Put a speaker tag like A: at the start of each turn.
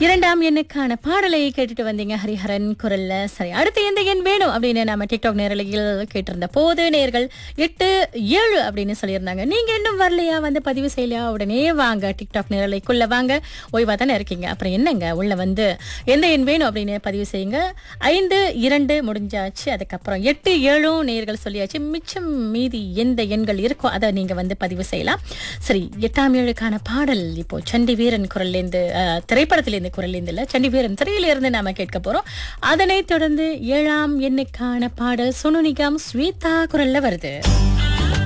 A: இரண்டாம் எண்ணுக்கான பாடலை கேட்டுட்டு வந்தீங்க ஹரிஹரன் குரல்ல சரி அடுத்து எந்த எண் வேணும் அப்படின்னு நம்ம டிக்டாக் நேரலையில் கேட்டிருந்த போது நேர்கள் எட்டு ஏழு அப்படின்னு சொல்லியிருந்தாங்க நீங்க இன்னும் வரலையா வந்து பதிவு செய்யலையா உடனே வாங்க டிக்டாக் நேரலைக்குள்ள வாங்க ஓய்வா தானே இருக்கீங்க அப்புறம் என்னங்க உள்ள வந்து எந்த எண் வேணும் அப்படின்னு பதிவு செய்யுங்க ஐந்து இரண்டு முடிஞ்சாச்சு அதுக்கப்புறம் எட்டு ஏழும் நேர்கள் சொல்லியாச்சு மிச்சம் மீதி எந்த எண்கள் இருக்கோ அதை நீங்க வந்து பதிவு செய்யலாம் சரி எட்டாம் ஏழுக்கான பாடல் இப்போ சண்டி வீரன் குரல்லேருந்து அஹ், திரைப்படத்திலேருந்து குரல்லேருந்து இல்ல சண்டி வீரன் திரையிலிருந்து நாம கேட்க போறோம் அதனைத் தொடர்ந்து ஏழாம் எண்ணுக்கான பாடல் சுனு நிகாம் ஸ்வேதா குரல்ல வருது